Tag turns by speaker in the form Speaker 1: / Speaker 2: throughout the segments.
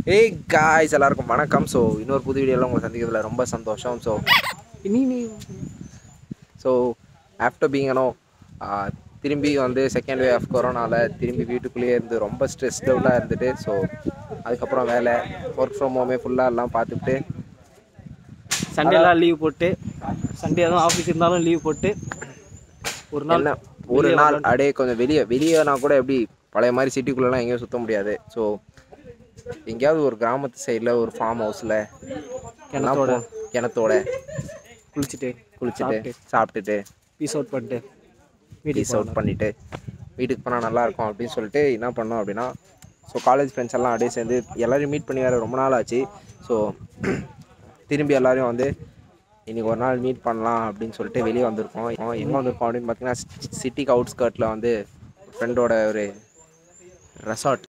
Speaker 1: ஏய் காய்ஸ் எல்லாருக்கும் வணக்கம் ஸோ இன்னொரு புது வீடியோவில் உங்களை சந்திக்கிறதுல ரொம்ப சந்தோஷம் ஸோ இனி நீ ஸோ ஆஃப்டர் பீங்கனோ திரும்பி வந்து செகண்ட் வே ஆஃப் கொரோனாவில் திரும்பி வீட்டுக்குள்ளேயே இருந்து ரொம்ப ஸ்ட்ரெஸ்டபுளாக இருந்துட்டு ஸோ அதுக்கப்புறம் வேலை ஒர்க் ஃப்ரம் ஹோமே ஃபுல்லாக எல்லாம் பார்த்துட்டு
Speaker 2: சண்டேலாம் லீவ் போட்டு சண்டே எதுவும் ஆஃபீஸ் இருந்தாலும் லீவ் போட்டு ஒரு நாள்
Speaker 1: என்ன ஒரு நாள் அப்படியே கொஞ்சம் வெளியே வெளியேனா கூட எப்படி பழைய மாதிரி சிட்டிக்குள்ளெலாம் எங்கேயும் சுத்த முடியாது ஸோ எங்கேயாவது ஒரு கிராமத்து சைடில் ஒரு ஃபார்ம் ஹவுஸில்
Speaker 2: கிணத்தோட
Speaker 1: கிணத்தோட
Speaker 2: குளிச்சுட்டு
Speaker 1: குளிச்சுட்டு சாப்பிட்டுட்டு
Speaker 2: பீஸ் அவுட் பண்ணிட்டு வீட்டுக்கு
Speaker 1: பீஸ் அவுட் பண்ணிவிட்டு வீட்டுக்கு போனால் நல்லா இருக்கும் அப்படின்னு சொல்லிட்டு என்ன பண்ணோம் அப்படின்னா ஸோ காலேஜ் ஃப்ரெண்ட்ஸ் எல்லாம் அப்படியே சேர்ந்து எல்லாரையும் மீட் பண்ணி வேறு ரொம்ப நாள் ஆச்சு ஸோ திரும்பி எல்லாரையும் வந்து இன்றைக்கி ஒரு நாள் மீட் பண்ணலாம் அப்படின்னு சொல்லிட்டு வெளியே வந்திருக்கோம் எங்கே வந்திருக்கோம் அப்படின்னு பார்த்தீங்கன்னா சிட்டிக்கு அவுட்ஸ்கர்ட்டில் வந்து ஃப்ரெண்டோட ஒரு ரெசார்ட்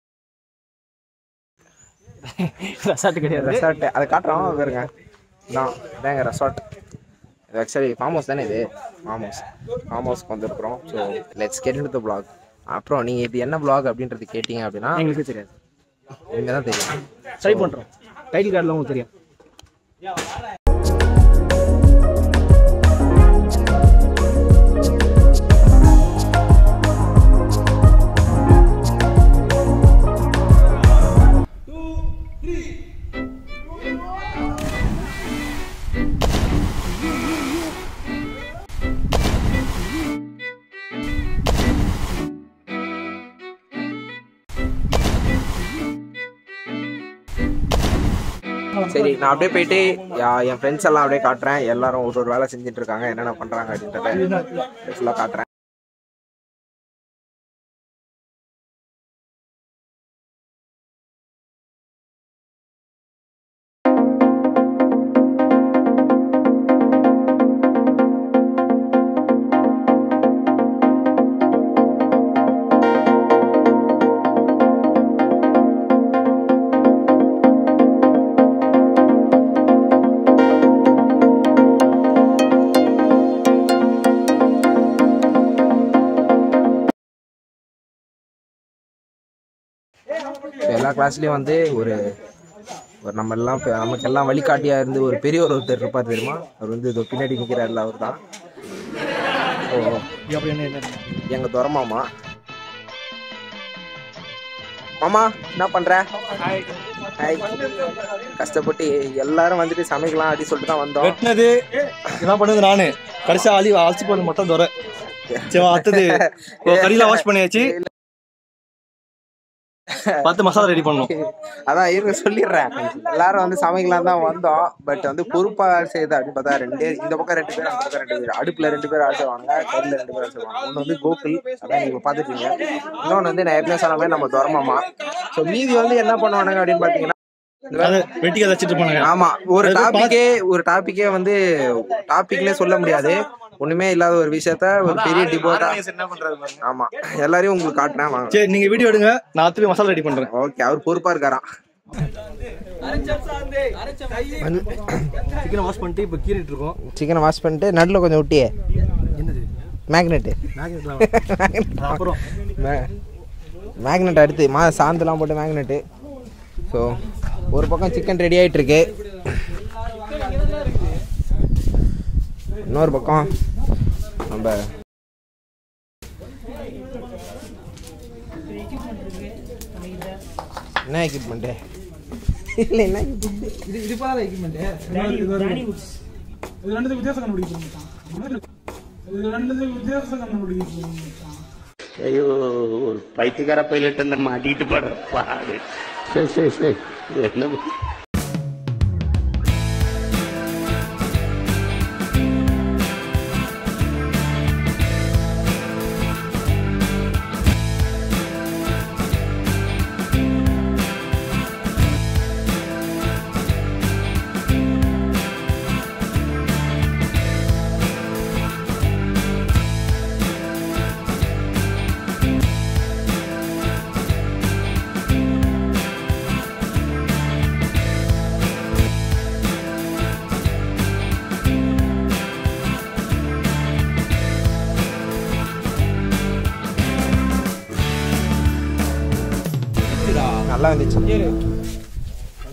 Speaker 2: ரெசார்ட் கிடையாது
Speaker 1: ரெசார்ட் அதை காட்டுறோம் பாருங்க தான் இதாங்க ரெசார்ட் இது ஆக்சுவலி ஃபார்ம் ஹவுஸ் தானே இது ஃபார்ம் ஹவுஸ் ஃபார்ம் ஹவுஸ்க்கு வந்திருக்கிறோம் so let's get in the vlog அப்புறம் நீங்கள் இது என்ன பிளாக் அப்படின்றது கேட்டிங்க அப்படின்னா
Speaker 2: எங்களுக்கு தெரியாது
Speaker 1: நீங்கள் தான் தெரியும்
Speaker 2: ட்ரை பண்ணுறோம் டைட்டில் கார்டில் உங்களுக்கு தெரியும்
Speaker 1: சரி நான் அப்படியே போயிட்டு யா- என் ஃப்ரெண்ட்ஸ் எல்லாம் அப்படியே காட்டுறேன் எல்லாரும் ஒரு ஒரு வேலை செஞ்சுட்டு இருக்காங்க என்னென்ன பண்ணுறாங்க அப்படின்றத ஃபுல்லாக காட்டுறேன் இப்ப எல்லா கிளாஸ்லேயும் வந்து ஒரு ஒரு நம்ம எல்லாம் இப்ப நமக்கு எல்லாம் வழிகாட்டியா இருந்து ஒரு பெரியவர் ஒருத்தர் இருப்பார் தெரியுமா அவர் வந்து இதோ பின்னாடி நிற்கிறாருல அவர் தான் ஸோ
Speaker 2: அப்படி என்ன என்ன
Speaker 1: எங்க துர மாமா மாமா என்ன பண்ற ஹாய் கஷ்டப்பட்டு எல்லாரும் வந்துட்டு சமைக்கலாம் அப்படின்னு சொல்லிட்டு தான் வந்தோம்
Speaker 3: வெட்டினது என்ன பண்ணது நானு கடைசியா அழி அழைச்சி போனது மட்டும் துறை சரி அடுத்தது இப்போ கறியில வாஷ் பண்ணியாச்சு பார்த்து மசாலா ரெடி பண்ணோம்
Speaker 1: அதான் இருங்க சொல்லிடுறேன் எல்லாரும் வந்து சமைக்கலாம் தான் வந்தோம் பட் வந்து பொறுப்பா செய்யுது அப்படின்னு பார்த்தா ரெண்டே இந்த பக்கம் ரெண்டு பேர் அந்த பக்கம் ரெண்டு பேர் அடுப்புல ரெண்டு பேர் ஆள் செய்வாங்க கல்ல ரெண்டு பேர் ஆள் செய்வாங்க ஒன்று வந்து கோகுல் அதான் நீங்க பாத்துட்டீங்க இன்னொன்று வந்து நான் ஏற்கனவே சொன்ன மாதிரி நம்ம துரமாமா ஸோ மீதி வந்து என்ன பண்ணுவானுங்க அப்படின்னு பாத்தீங்கன்னா
Speaker 3: அதை வெட்டிக்க வச்சுட்டு போனாங்க
Speaker 1: ஆமா ஒரு
Speaker 3: அது
Speaker 1: டாபிக்கே ஒரு டாபிக்கே வந்து டாபிக்லயே சொல்ல முடியாது ஒண்ணுமே இல்லாத ஒரு விஷயத்த ஒரு பெரிய டிபோட்டா ஆமா எல்லாரையும் உங்களுக்கு காட்டுறேன் வாங்க
Speaker 3: சரி நீங்க வீடியோ எடுங்க நான் அடுத்து மசாலா ரெடி பண்றேன்
Speaker 1: ஓகே அவர் பொறுப்பா இருக்காராம்
Speaker 2: சிக்கனை வாஷ் பண்ணிட்டு இப்போ கீறிட்டு இருக்கோம்
Speaker 1: சிக்கனை வாஷ் பண்ணிட்டு நடுவில் கொஞ்சம் விட்டியே
Speaker 2: என்னது
Speaker 1: மேக்னெட்டு
Speaker 2: அப்புறம்
Speaker 1: மேக்னெட் அடுத்து மா சாந்துலாம் போட்டு மேக்னெட்டு ஸோ ஒரு பக்கம் சிக்கன் ரெடி ஆயிட்டு இருக்கு இன்னொரு பக்கம் நம்ம என்ன எக்யூப்மெண்ட்டு இல்லை என்ன equipment?
Speaker 4: இது இது பாத எக்யூப்மெண்ட் இது ரெண்டு வித்தியாசம் கண்டுபிடிக்கிறோம் இது ரெண்டு வித்தியாசம் கண்டுபிடிக்கிறோம்
Speaker 5: ஐயோ ஒரு பைத்தியக்கார பைலட் அந்த மாட்டிட்டு படுற பாடு சரி சரி சரி என்ன
Speaker 1: நல்லா வந்துச்சு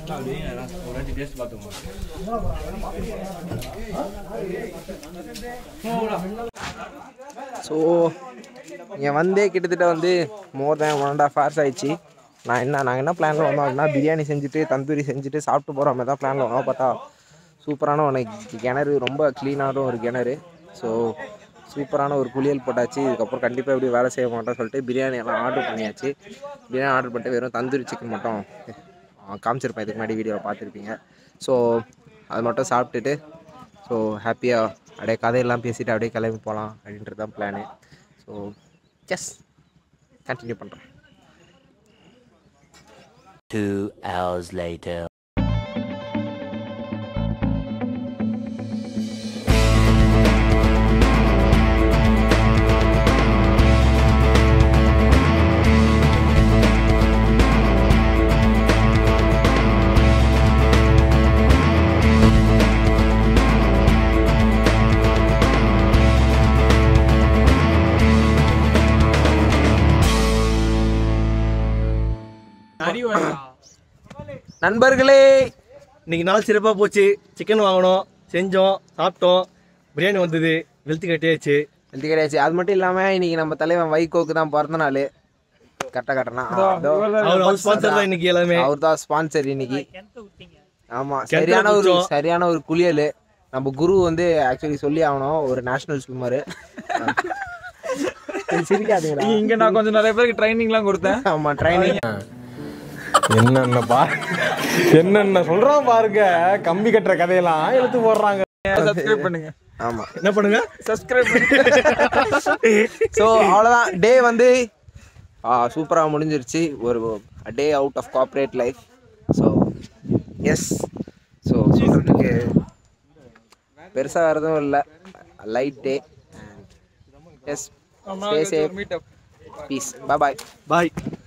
Speaker 1: ஸோ இங்கே வந்தே கிட்டத்தட்ட வந்து more than one and half hours ஆயிடுச்சு நான் என்ன நாங்கள் என்ன பிளானில் வந்தோம் அப்படின்னா பிரியாணி செஞ்சுட்டு தந்தூரி செஞ்சுட்டு சாப்பிட்டு போகிற மாதிரி தான் பிளானில் வந்தோம் பார்த்தா சூப்பரான ஒரு கிணறு ரொம்ப க்ளீனான ஒரு கிணறு ஸோ சூப்பரான ஒரு குளியல் போட்டாச்சு இதுக்கப்புறம் கண்டிப்பாக எப்படி வேலை செய்ய மாட்டோம் சொல்லிட்டு பிரியாணி எல்லாம் ஆர்டர் பண்ணியாச்சு பிரியாணி ஆர்டர் பண்ணிட்டு வெறும் தந்தூரி சிக்கன் மட்டும் ஆ, காமிச்சிருப்பேன் இதுக்கு முன்னாடி வீடியோவில் பார்த்துருப்பீங்க ஸோ அது மட்டும் சாப்பிட்டுட்டு ஸோ ஹாப்பியாக அப்படியே கதையெல்லாம் பேசிட்டு அப்படியே கிளம்பி போகலாம் அப்படின்றது தான் பிளானு ஸோ எஸ் கண்டினியூ பண்ணுறேன்
Speaker 5: Two hours later.
Speaker 1: நண்பர்களே
Speaker 3: இன்னைக்கு நாள் சிறப்பாக போச்சு சிக்கன் வாங்கினோம் செஞ்சோம் சாப்பிட்டோம் பிரியாணி வந்தது வெளுத்து கட்டியாச்சு
Speaker 1: எழுதி கிடையாச்சு அது மட்டும் இல்லாமல் இன்னைக்கு நம்ம தலைவன் வைகோக்கு தான் பிறந்த நாள் கரெக்டாக கட்டணா
Speaker 3: அவர் அவர் ஸ்பான்சர் தான் இன்னைக்கு எல்லாமே
Speaker 1: அவர் தான் ஸ்பான்சர் இன்னைக்கு ஆமாம்
Speaker 3: கிணத்துல
Speaker 1: சரியான ஒரு
Speaker 3: குளிச்சோம்.
Speaker 1: சரியான ஒரு குளியல் நம்ம குரு வந்து ஆக்சுவலி சொல்லி ஆகணும் ஒரு நேஷனல் ஸ்விம்மரு சிரிக்காதீங்களா
Speaker 2: இங்க நான் கொஞ்சம் நிறைய பேருக்கு ட்ரைனிங்லாம் கொடுத்தேன்
Speaker 1: ஆமாம் ட்ரைனிங்
Speaker 6: என்னென்ன பா என்னென்ன சொல்றான் பாருங்க கம்பி கட்டுற கதையெல்லாம் எடுத்து போடுறாங்க
Speaker 2: சப்ஸ்கிரைப் பண்ணுங்க
Speaker 1: ஆமாம்
Speaker 3: என்ன பண்ணுங்க
Speaker 2: சப்ஸ்கிரைப் பண்ணுங்க
Speaker 1: ஸோ அவ்வளோதான் டே வந்து சூப்பராக முடிஞ்சிருச்சு ஒரு day out of corporate life so yes so சொல்கிறதுக்கு பெருசாக வேறு எதுவும் இல்லை light day yes stay safe peace bye
Speaker 3: பாய்